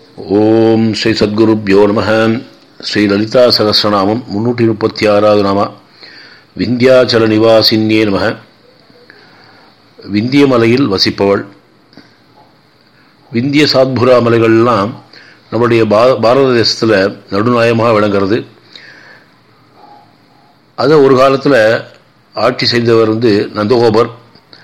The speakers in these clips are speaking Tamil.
ஓம் ஸ்ரீ சத்குருப்யோ நம ஸ்ரீ லலிதா சகசிரநாமம் முன்னூற்றி முப்பத்தி ஆறாவது நாம விந்தியாச்சல நிவாசின்யே நம விந்திய மலையில் வசிப்பவள் விந்திய சாத்புரா மலைகள்லாம் நம்முடைய பா பாரத தேசத்தில் நடுநாயமாக விளங்குறது அதை ஒரு காலத்தில் ஆட்சி செய்தவர் வந்து நந்தகோபர்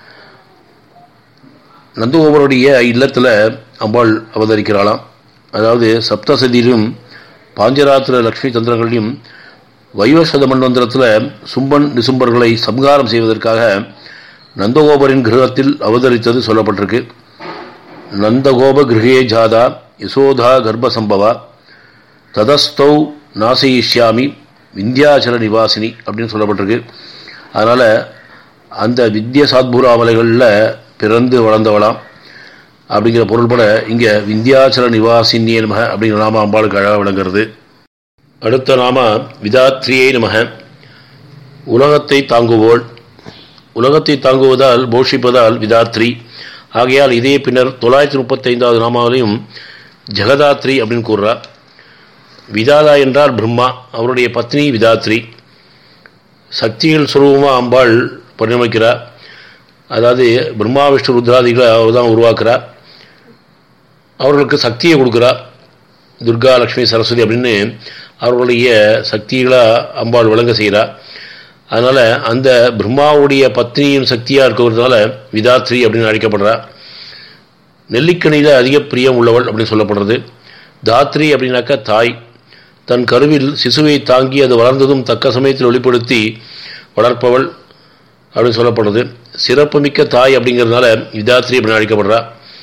நந்தகோபருடைய இல்லத்தில் அம்பாள் அவதரிக்கிறாளாம் அதாவது சப்தசதியிலும் பாஞ்சராத்திர லக்ஷ்மி தந்திரங்களையும் வைவசத மண்டந்திரத்தில் சும்பன் நிசும்பர்களை சம்ஹாரம் செய்வதற்காக நந்தகோபரின் கிரகத்தில் அவதரித்தது சொல்லப்பட்டிருக்கு நந்தகோப கிரகே ஜாதா யசோதா கர்ப்பசம்பவா ததஸ்தௌ நாசயிஷ்யாமி விந்தியாச்சல நிவாசினி அப்படின்னு சொல்லப்பட்டிருக்கு அதனால் அந்த வித்ய சாத்புராமலைகளில் பிறந்து வளர்ந்தவளாம் அப்படிங்கிற பொருள்பட இங்கே விந்தியாச்சல நிவாசினியே நமக அப்படிங்கிற நாம அம்பாளுக்கு அழகாக விளங்குறது அடுத்த நாம விதாத்ரியை நமக உலகத்தை தாங்குவோள் உலகத்தை தாங்குவதால் போஷிப்பதால் விதாத்ரி ஆகையால் இதே பின்னர் தொள்ளாயிரத்தி முப்பத்தைந்தாவது நாமாவிலையும் ஜெகதாத்ரி அப்படின்னு கூறுறார் விதாதா என்றால் பிரம்மா அவருடைய பத்னி விதாத்ரி சக்திகள் சுரூபமாக அம்பாள் பரிணமிக்கிறார் அதாவது பிரம்மா விஷ்ணு ருத்ராதிகளை அவர் தான் உருவாக்குறார் அவர்களுக்கு சக்தியை கொடுக்குறார் துர்கா லக்ஷ்மி சரஸ்வதி அப்படின்னு அவர்களுடைய சக்திகளாக அம்பாள் விளங்க செய்கிறார் அதனால் அந்த பிரம்மாவுடைய பத்னியின் சக்தியாக இருக்கிறதுனால விதாத்ரி அப்படின்னு அழைக்கப்படுறார் நெல்லிக்கணியில் அதிக பிரியம் உள்ளவள் அப்படின்னு சொல்லப்படுறது தாத்ரி அப்படின்னாக்கா தாய் தன் கருவில் சிசுவை தாங்கி அது வளர்ந்ததும் தக்க சமயத்தில் வெளிப்படுத்தி வளர்ப்பவள் அப்படின்னு சொல்லப்படுறது சிறப்புமிக்க தாய் அப்படிங்கிறதுனால விதாத்ரி அப்படின்னு அழைக்கப்படுறா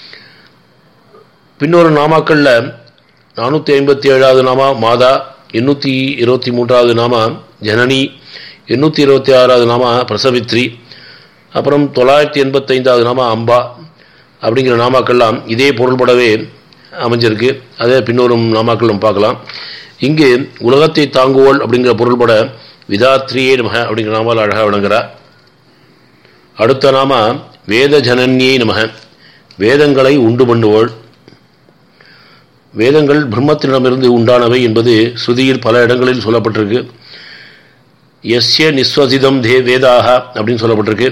பின்னொரு நாமாக்களில் நானூற்றி ஐம்பத்தி ஏழாவது நாமா மாதா எண்ணூற்றி இருபத்தி மூன்றாவது நாமா ஜனனி எண்ணூற்றி இருபத்தி ஆறாவது நாமா பிரசவித்ரி அப்புறம் தொள்ளாயிரத்தி எண்பத்தைந்தாவது நாமா அம்பா அப்படிங்கிற நாமாக்கள்லாம் இதே பொருள்படவே அமைஞ்சிருக்கு அதே பின்னொரும் நாமாக்கள் நம்ம பார்க்கலாம் இங்கு உலகத்தை தாங்குவோள் அப்படிங்கிற பொருள்பட விதாத்ரியே நமக அப்படிங்கிற நாமால் அழகாக விளங்குறார் அடுத்த நாம வேத ஜனன்யை நமக வேதங்களை உண்டு பண்ணுவோள் வேதங்கள் பிரம்மத்தினிடமிருந்து உண்டானவை என்பது ஸ்ருதியில் பல இடங்களில் சொல்லப்பட்டிருக்கு எஸ்ய நிஸ்வசிதம் தே வேதாக அப்படின்னு சொல்லப்பட்டிருக்கு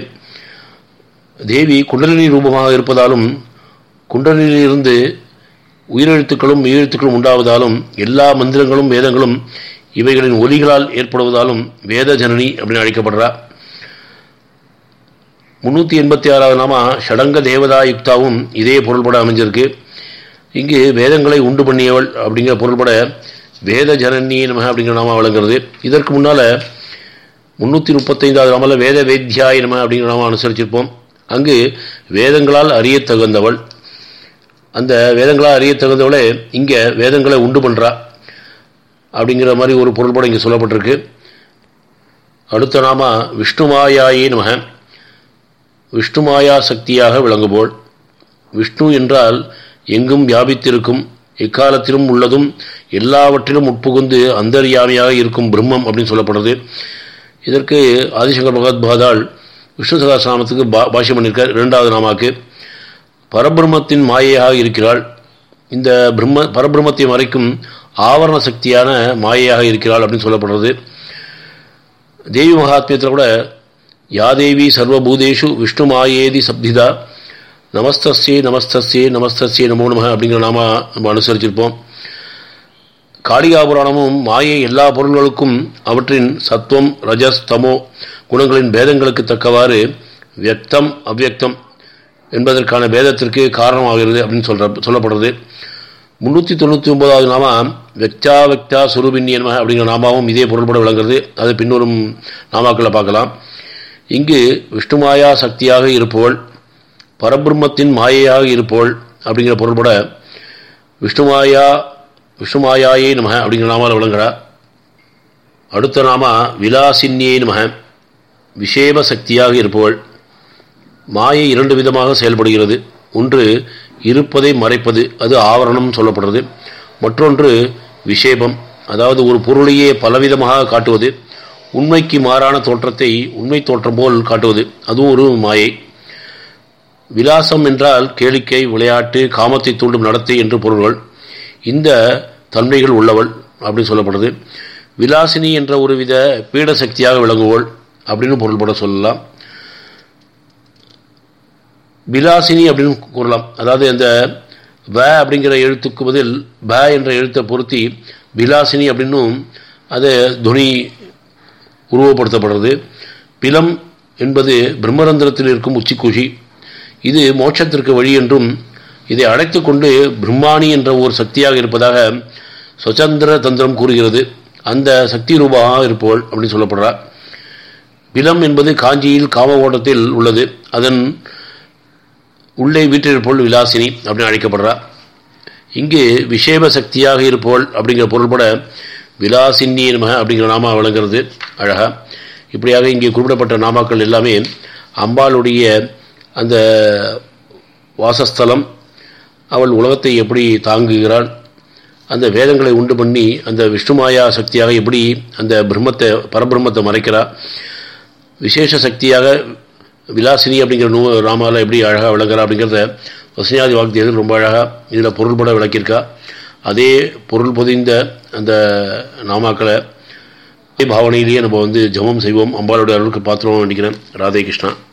தேவி குண்டலினி ரூபமாக இருப்பதாலும் குண்டலினிலிருந்து உயிரெழுத்துக்களும் மெய்யெழுத்துக்களும் உண்டாவதாலும் எல்லா மந்திரங்களும் வேதங்களும் இவைகளின் ஒலிகளால் ஏற்படுவதாலும் வேத ஜனனி அப்படின்னு அழைக்கப்படுறா முன்னூற்றி எண்பத்தி ஆறாவது நாமா ஷடங்க தேவதா யுக்தாவும் இதே பொருள்பட அமைஞ்சிருக்கு இங்கு வேதங்களை உண்டு பண்ணியவள் அப்படிங்கிற பொருள்பட வேத ஜனனி நமக அப்படிங்கிற நாம வழங்குறது இதற்கு முன்னால் முன்னூற்றி முப்பத்தைந்தாவது நாமல வேத வேத்யாய நம அப்படிங்கிற நாம அனுசரிச்சிருப்போம் அங்கு வேதங்களால் அறிய தகுந்தவள் அந்த வேதங்களால் அறிய தகுந்தவளே இங்கே வேதங்களை உண்டு பண்ணுறா அப்படிங்கிற மாதிரி ஒரு பொருள்பட இங்கே சொல்லப்பட்டிருக்கு அடுத்த நாம விஷ்ணுமாயாயே நமக விஷ்ணுமாயா சக்தியாக விளங்குவோள் விஷ்ணு என்றால் எங்கும் வியாபித்திருக்கும் எக்காலத்திலும் உள்ளதும் எல்லாவற்றிலும் உட்புகுந்து அந்தர்யாமியாக இருக்கும் பிரம்மம் அப்படின்னு சொல்லப்படுறது இதற்கு ஆதிசங்கர் பகவத்பாதால் விஷ்ணு சகாசிராமத்துக்கு பா பாஷ்யம் பண்ணியிருக்கார் இரண்டாவது நாமாக்கு பரபிரம்மத்தின் மாயையாக இருக்கிறாள் இந்த பிரம்ம பரபிரம்மத்தை மறைக்கும் ஆவரண சக்தியான மாயையாக இருக்கிறாள் அப்படின்னு சொல்லப்படுறது தேவி மகாத்மியத்தில் கூட யாதேவி சர்வபூதேஷு விஷ்ணு மாயேதி சப்திதா நமஸ்தஸ்யே நமஸ்தஸ்யே நமஸ்தஸ்யே நமோ நம அப்படிங்கிற நாம நம்ம அனுசரிச்சிருப்போம் காளிகா புராணமும் மாயை எல்லா பொருள்களுக்கும் அவற்றின் சத்துவம் ரஜஸ் தமோ குணங்களின் பேதங்களுக்கு தக்கவாறு வியக்தம் அவ்வியக்தம் என்பதற்கான பேதத்திற்கு காரணமாகிறது அப்படின்னு சொல்ற சொல்லப்படுறது முன்னூற்றி தொண்ணூற்றி ஒன்பதாவது நாம வெக்தா வெக்தா சுரூபின்யன்ம அப்படிங்கிற நாமாவும் இதே பொருள்பட விளங்குறது அதை பின்னொரும் நாமாக்களை பார்க்கலாம் இங்கு விஷ்ணுமாயா சக்தியாக இருப்பவள் பரபிரம்மத்தின் மாயையாக இருப்பவள் அப்படிங்கிற பொருள்பட விஷ்ணுமாயா விஷ்ணுமாயாயே நமக அப்படிங்கிற நாமாவில் விளங்குறா அடுத்த நாம விலாசின்யே நமக விஷேம சக்தியாக இருப்பவள் மாயை இரண்டு விதமாக செயல்படுகிறது ஒன்று இருப்பதை மறைப்பது அது ஆவரணம் சொல்லப்படுறது மற்றொன்று விஷேபம் அதாவது ஒரு பொருளையே பலவிதமாக காட்டுவது உண்மைக்கு மாறான தோற்றத்தை உண்மை தோற்றம் போல் காட்டுவது அதுவும் ஒரு மாயை விலாசம் என்றால் கேளிக்கை விளையாட்டு காமத்தை தூண்டும் நடத்தை என்று பொருள்கள் இந்த தன்மைகள் உள்ளவள் அப்படின்னு சொல்லப்படுது விலாசினி என்ற ஒரு வித பீட சக்தியாக விளங்குவோள் அப்படின்னு பொருள்பட சொல்லலாம் விலாசினி அப்படின்னு கூறலாம் அதாவது அந்த வ அப்படிங்கிற எழுத்துக்கு பதில் ப என்ற எழுத்தை பொருத்தி விலாசினி அப்படின்னும் அது துணி உருவப்படுத்தப்படுறது பிலம் என்பது பிரம்மரந்திரத்தில் இருக்கும் உச்சிக்குஷி இது மோட்சத்திற்கு வழி என்றும் இதை அடைத்து கொண்டு பிரம்மாணி என்ற ஒரு சக்தியாக இருப்பதாக சுதந்திர தந்திரம் கூறுகிறது அந்த சக்தி ரூபாக இருப்பவள் அப்படின்னு சொல்லப்படுறார் பிலம் என்பது காஞ்சியில் காம ஓட்டத்தில் உள்ளது அதன் உள்ளே வீற்றிருப்பவள் விலாசினி அப்படின்னு அழைக்கப்படுறா இங்கு விஷேப சக்தியாக இருப்பவள் அப்படிங்கிற பொருள்பட விலாசினி நம அப்படிங்கிற நாமா விளங்குறது அழகா இப்படியாக இங்கே குறிப்பிடப்பட்ட நாமாக்கள் எல்லாமே அம்பாளுடைய அந்த வாசஸ்தலம் அவள் உலகத்தை எப்படி தாங்குகிறாள் அந்த வேதங்களை உண்டு பண்ணி அந்த விஷ்ணுமாயா சக்தியாக எப்படி அந்த பிரம்மத்தை பரபிரம்மத்தை மறைக்கிறாள் விசேஷ சக்தியாக விலாசினி அப்படிங்கிற நூ ராமாவில் எப்படி அழகாக விளங்குறா அப்படிங்கிறத வசனியாதி வாக்தியத்தில் ரொம்ப அழகாக இதில் பொருள்பட விளக்கியிருக்கா அதே பொருள் பொதிந்த அந்த நாமாக்களை பாவனையிலேயே நம்ம வந்து ஜபம் செய்வோம் அம்பாளுடைய அருளுக்கு பாத்திரம் நினைக்கிறேன் ராதே கிருஷ்ணா